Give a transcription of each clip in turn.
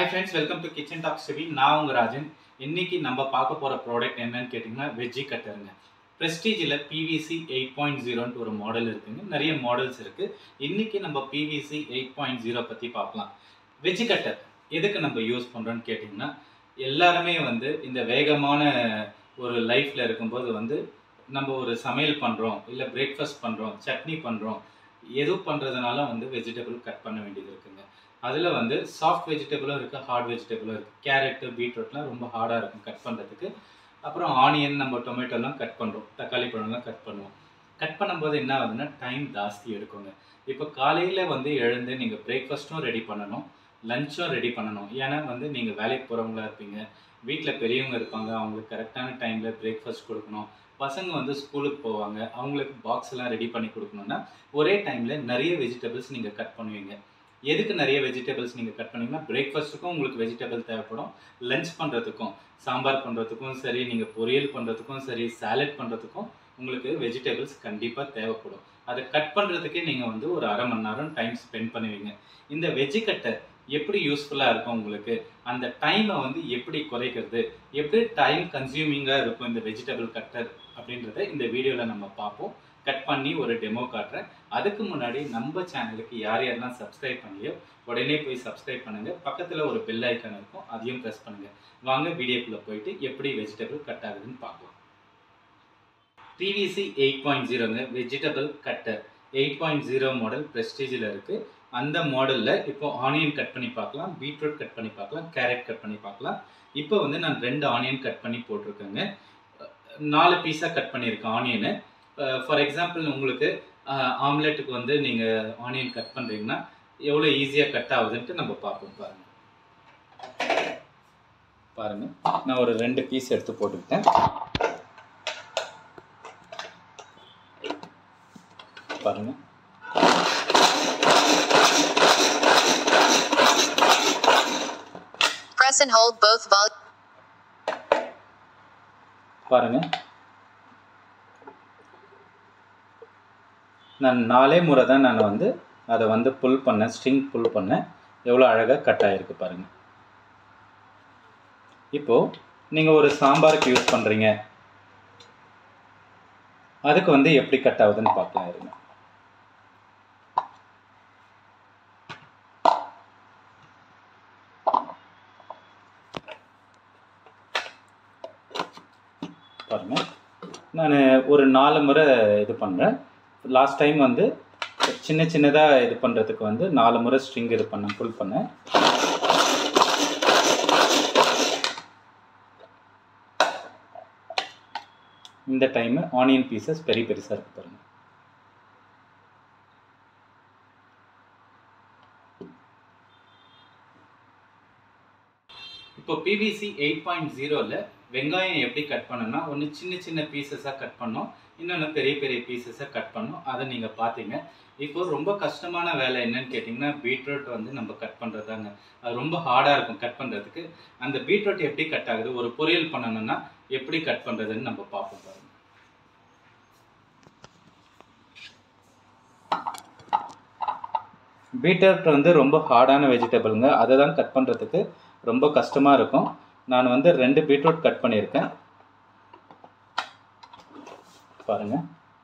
friends welcome to kitchen talk சிவி நான் உங்க ராஜன் இன்னைக்கு நம்ம பார்க்க போற ப்ராடக்ட் என்னன்னு கேட்டிங்கன்னா வெஜ்ஜி கட்டருங்க ப்ரெஸ்டீஜில் பிவிசி எயிட் பாயிண்ட் ஜீரோன்ட்டு ஒரு மாடல் இருக்குங்க நிறைய மாடல்ஸ் இருக்கு இன்னைக்கு நம்ம பிவிசி எயிட் பாயிண்ட் ஜீரோ பற்றி பார்க்கலாம் வெஜ்ஜி கட்டர் எதுக்கு நம்ம யூஸ் பண்ணுறோன்னு கேட்டிங்கன்னா எல்லாருமே வந்து இந்த வேகமான ஒரு லைஃப்பில் இருக்கும்போது வந்து நம்ம ஒரு சமையல் பண்ணுறோம் இல்லை பிரேக்ஃபாஸ்ட் பண்ணுறோம் சட்னி பண்ணுறோம் எது பண்ணுறதுனால வந்து வெஜிடபிள் கட் பண்ண வேண்டியது இருக்குங்க அதில் வந்து சாஃப்ட் வெஜிடபிளும் இருக்குது ஹார்ட் வெஜிடபிளும் இருக்குது கேரட்டு பீட்ரூட்லாம் ரொம்ப ஹார்டாக இருக்கும் கட் பண்ணுறதுக்கு அப்புறம் ஆனியன் நம்ம டொமேட்டோலாம் கட் பண்ணுறோம் தக்காளி பழம்லாம் கட் பண்ணுவோம் கட் பண்ணும்போது என்ன ஆகுதுன்னா டைம் ஜாஸ்தி எடுக்குங்க இப்போ காலையில் வந்து எழுந்து நீங்கள் பிரேக்ஃபாஸ்ட்டும் ரெடி பண்ணணும் லஞ்சும் ரெடி பண்ணணும் ஏன்னா வந்து நீங்கள் வேலைக்கு போகிறவங்களா இருப்பீங்க வீட்டில் பெரியவங்க இருப்பாங்க அவங்களுக்கு கரெக்டான டைமில் பிரேக்ஃபாஸ்ட் கொடுக்கணும் பசங்க வந்து ஸ்கூலுக்கு போவாங்க அவங்களுக்கு பாக்ஸ் எல்லாம் ரெடி பண்ணி கொடுக்கணும்னா ஒரே டைமில் நிறைய வெஜிடபிள்ஸ் நீங்கள் கட் பண்ணுவீங்க எதுக்கு நிறைய வெஜிடபிள்ஸ் நீங்கள் கட் பண்ணீங்கன்னா பிரேக்ஃபாஸ்ட்டுக்கும் உங்களுக்கு வெஜிடபிள் தேவைப்படும் லஞ்ச் பண்ணுறதுக்கும் சாம்பார் பண்ணுறதுக்கும் சரி நீங்கள் பொரியல் பண்ணுறதுக்கும் சரி சாலட் பண்ணுறதுக்கும் உங்களுக்கு வெஜிடபிள்ஸ் கண்டிப்பாக தேவைப்படும் அதை கட் பண்ணுறதுக்கே நீங்கள் வந்து ஒரு அரை மணி நேரம் டைம் ஸ்பெண்ட் பண்ணுவீங்க இந்த வெஜ்ஜி கட்டை எப்படி யூஸ்ஃபுல்லாக இருக்கும் உங்களுக்கு அந்த டைமை வந்து எப்படி குறைக்கிறது எப்படி டைம் கன்சியூமிங்காக இருக்கும் இந்த வெஜிடபிள் கட்டர் அப்படின்றத இந்த வீடியோவில் நம்ம பார்ப்போம் கட் பண்ணி ஒரு டெமோ காட்டுறேன் அதுக்கு முன்னாடி நம்ம சேனலுக்கு யார் யாரெல்லாம் சப்ஸ்கிரைப் பண்ணலையோ உடனே போய் சப்ஸ்கிரைப் பண்ணுங்க பக்கத்தில் ஒரு பெல் ஐக்கான் இருக்கும் அதையும் ப்ரெஸ் பண்ணுங்க வாங்க வீடியோக்குள்ளே போயிட்டு எப்படி வெஜிடபிள் கட் ஆகுதுன்னு பார்க்கலாம் பிவிசி எயிட் பாயிண்ட் ஜீரோங்க vegetable cutter eight point zero model ப்ரெஸ்டீஜில் இருக்குது அந்த மாடலில் இப்போ ஆனியன் கட் பண்ணி பார்க்கலாம் பீட்ரூட் கட் பண்ணி பார்க்கலாம் கேரட் கட் பண்ணி பார்க்கலாம் இப்போ வந்து நான் ரெண்டு ஆனியன் கட் பண்ணி போட்டிருக்கேங்க நாலு பீஸாக கட் பண்ணியிருக்கேன் ஆனியனு ஃபார் எக்ஸாம்பிள் உங்களுக்கு ஆம்லெட்டுக்கு வந்து நீங்கள் ஆனியன் கட் பண்ணுறீங்கன்னா எவ்வளோ ஈஸியாக கட் ஆகுதுன்ட்டு நம்ம பார்ப்போம் பாருங்கள் பாருங்கள் நான் ஒரு ரெண்டு பீஸ் எடுத்து போட்டுக்கிட்டேன் பாருங்கள் Press and hold both vol- பாருங்கள் நான் நாலே முறை தான் நான் வந்து அதை வந்து புல் பண்ணேன் ஸ்ட்ரிங் புல் பண்ணேன் எவ்வளோ அழகாக கட் ஆகிருக்கு பாருங்கள் இப்போது நீங்கள் ஒரு சாம்பாருக்கு யூஸ் பண்ணுறீங்க அதுக்கு வந்து எப்படி கட் ஆகுதுன்னு பார்க்கலாம் இருங்க பாருங்கள் நான் ஒரு நாலு முறை இது பண்ணுறேன் லாஸ்ட் டைம் வந்து சின்ன சின்னதாக இது பண்ணுறதுக்கு வந்து நாலு முறை ஸ்ட்ரிங் இது பண்ணேன் புல் பண்ணேன் இந்த டைமு ஆனியன் பீசஸ் பெரிய பெருசாக இருக்கு பாருங்கள் இப்போ பிவிசி எயிட் பாயிண்ட் ஜீரோவில் வெங்காயம் எப்படி கட் பண்ணணும்னா ஒன்று சின்ன சின்ன பீசஸாக கட் பண்ணோம் இன்னொன்று பெரிய பெரிய பீசஸாக கட் பண்ணோம் அதை நீங்கள் பார்த்தீங்க இப்போ ரொம்ப கஷ்டமான வேலை என்னன்னு கேட்டிங்கன்னா பீட்ரூட் வந்து நம்ம கட் பண்ணுறதாங்க அது ரொம்ப ஹார்டாக இருக்கும் கட் பண்ணுறதுக்கு அந்த பீட்ரூட் எப்படி கட் ஆகுது ஒரு பொரியல் பண்ணணும்னா எப்படி கட் பண்ணுறதுன்னு நம்ம பார்ப்போம் பாருங்க பீட்ரூட் வந்து ரொம்ப ஹார்டான வெஜிடபிளுங்க அதை தான் கட் பண்ணுறதுக்கு ரொம்ப கஷ்டமாக இருக்கும் நான் வந்து ரெண்டு பீட்ரூட் கட் பண்ணியிருக்கேன் பாருங்கள்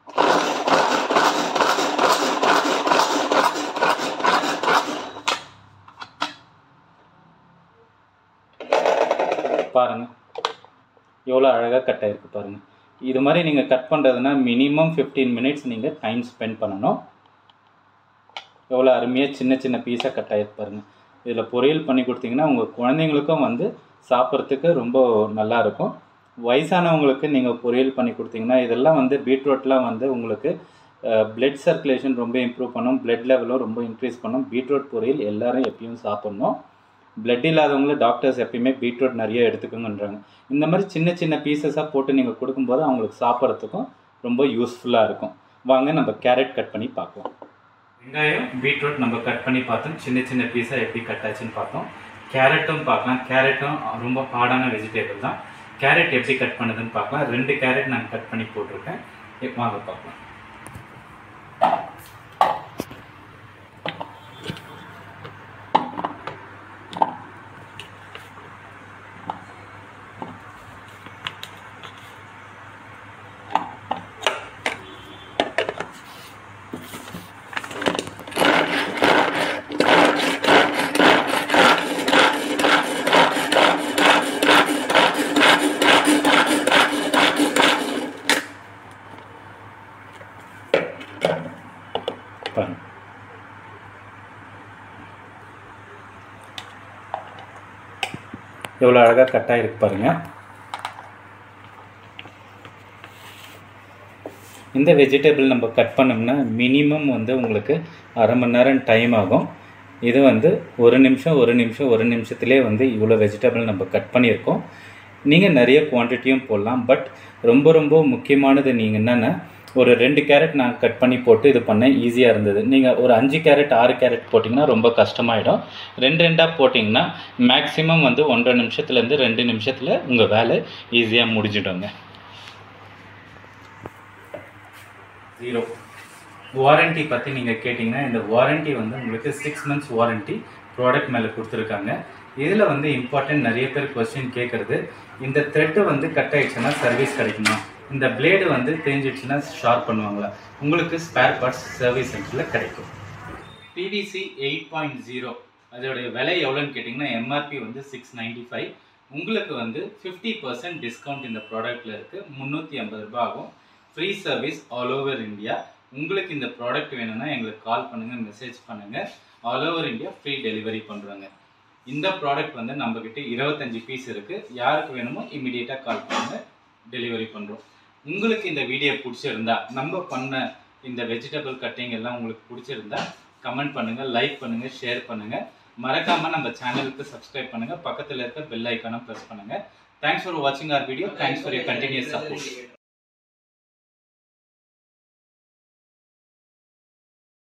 பாருங்கள் எவ்வளோ அழகாக கட் ஆகிருக்கு பாருங்கள் இது மாதிரி நீங்கள் கட் பண்ணுறதுனா மினிமம் ஃபிஃப்டீன் மினிட்ஸ் நீங்கள் டைம் ஸ்பெண்ட் பண்ணணும் எவ்வளோ அருமையாக சின்ன சின்ன பீஸாக கட் ஆகிருக்கு பாருங்கள் இதில் பொரியல் பண்ணி கொடுத்தீங்கன்னா உங்கள் குழந்தைங்களுக்கும் வந்து சாப்பிட்றதுக்கு ரொம்ப நல்லா இருக்கும் வயசானவங்களுக்கு நீங்கள் பொரியல் பண்ணி கொடுத்தீங்கன்னா இதெல்லாம் வந்து பீட்ரூட்லாம் வந்து உங்களுக்கு பிளட் சர்க்குலேஷன் ரொம்ப இம்ப்ரூவ் பண்ணும் பிளட் லெவலும் ரொம்ப இன்க்ரீஸ் பண்ணும் பீட்ரூட் பொரியல் எல்லாரும் எப்பயும் சாப்பிட்ணும் பிளட் இல்லாதவங்களும் டாக்டர்ஸ் எப்பயுமே பீட்ரூட் நிறைய எடுத்துக்கோங்கன்றாங்க இந்த மாதிரி சின்ன சின்ன பீசஸாக போட்டு நீங்கள் கொடுக்கும்போது அவங்களுக்கு சாப்பிட்றதுக்கும் ரொம்ப யூஸ்ஃபுல்லாக இருக்கும் வாங்க நம்ம கேரட் கட் பண்ணி பார்க்கலாம் வெங்காயம் பீட்ரூட் நம்ம கட் பண்ணி பார்த்தோம் சின்ன சின்ன பீஸாக எப்படி கட் ஆச்சுன்னு பார்த்தோம் கேரட்டும் பார்க்கலாம் கேரட்டும் ரொம்ப ஹார்டான வெஜிடேபிள் தான் கேரட் எப்படி கட் பண்ணுதுன்னு பார்க்கலாம் ரெண்டு கேரட் நான் கட் பண்ணி போட்டிருக்கேன் இப்ப வாங்க பார்க்கலாம் பாருங்க எவ்வளோ அழகாக கட்டாக இருக்கு பாருங்க இந்த வெஜிடபிள் நம்ம கட் பண்ணோம்னா மினிமம் வந்து உங்களுக்கு அரை மணி நேரம் டைம் ஆகும் இது வந்து ஒரு நிமிஷம் ஒரு நிமிஷம் ஒரு நிமிஷத்துலேயே வந்து இவ்வளோ வெஜிடபிள் நம்ம கட் பண்ணியிருக்கோம் நீங்கள் நிறைய குவான்டிட்டியும் போடலாம் பட் ரொம்ப ரொம்ப முக்கியமானது நீங்கள் என்னென்னா ஒரு ரெண்டு கேரட் நான் கட் பண்ணி போட்டு இது பண்ணேன் ஈஸியாக இருந்தது நீங்கள் ஒரு அஞ்சு கேரட் ஆறு கேரட் போட்டிங்கன்னா ரொம்ப கஷ்டமாயிடும் ரெண்டு ரெண்டாக போட்டிங்கன்னா மேக்ஸிமம் வந்து ஒன்றரை நிமிஷத்துலேருந்து ரெண்டு நிமிஷத்தில் உங்கள் வேலை ஈஸியாக முடிஞ்சிடுங்க ஜீரோ வாரண்ட்டி பற்றி நீங்கள் கேட்டிங்கன்னா இந்த வாரண்ட்டி வந்து உங்களுக்கு சிக்ஸ் மந்த்ஸ் வாரண்ட்டி ப்ராடக்ட் மேலே கொடுத்துருக்காங்க இதில் வந்து இம்பார்ட்டன்ட் நிறைய பேர் கொஸ்டின் கேட்குறது இந்த த்ரெட்டு வந்து கட் ஆயிடுச்சுன்னா சர்வீஸ் கிடைக்குமா இந்த பிளேடு வந்து தேஞ்சிடுச்சுன்னா ஷார்ப் பண்ணுவாங்களா உங்களுக்கு ஸ்பேர் பார்ட்ஸ் சர்வீஸ் சென்டரில் கிடைக்கும் பிவிசி எயிட் பாயிண்ட் ஜீரோ அதோடைய விலை எவ்வளோன்னு கேட்டிங்கன்னா எம்ஆர்பி வந்து சிக்ஸ் நைன்டி ஃபைவ் உங்களுக்கு வந்து ஃபிஃப்டி பர்சன்ட் டிஸ்கவுண்ட் இந்த ப்ராடக்ட்டில் இருக்குது முந்நூற்றி ஐம்பது ரூபாய் ஆகும் free service all over India உங்களுக்கு இந்த ப்ராடக்ட் வேணும்னா எங்களுக்கு கால் பண்ணுங்கள் மெசேஜ் பண்ணுங்கள் all over India free delivery பண்ணுறாங்க இந்த ப்ராடக்ட் வந்து நம்மக்கிட்ட இருபத்தஞ்சி பீஸ் இருக்குது யாருக்கு வேணுமோ இமீடியட்டாக கால் பண்ணுங்கள் டெலிவரி பண்ணுறோம் உங்களுக்கு இந்த வீடியோ பிடிச்சிருந்தா நம்ம பண்ண இந்த வெஜிடபிள் கட்டிங் எல்லாம் உங்களுக்கு பிடிச்சிருந்தா கமெண்ட் பண்ணுங்கள் லைக் பண்ணுங்கள் ஷேர் பண்ணுங்கள் மறக்காமல் நம்ம சேனலுக்கு சப்ஸ்கிரைப் பண்ணுங்கள் பக்கத்தில் இருக்க பெல் ஐக்கானை ப்ரெஸ் பண்ணுங்கள் தேங்க்ஸ் ஃபார் வாட்சிங் our video thanks for your continuous support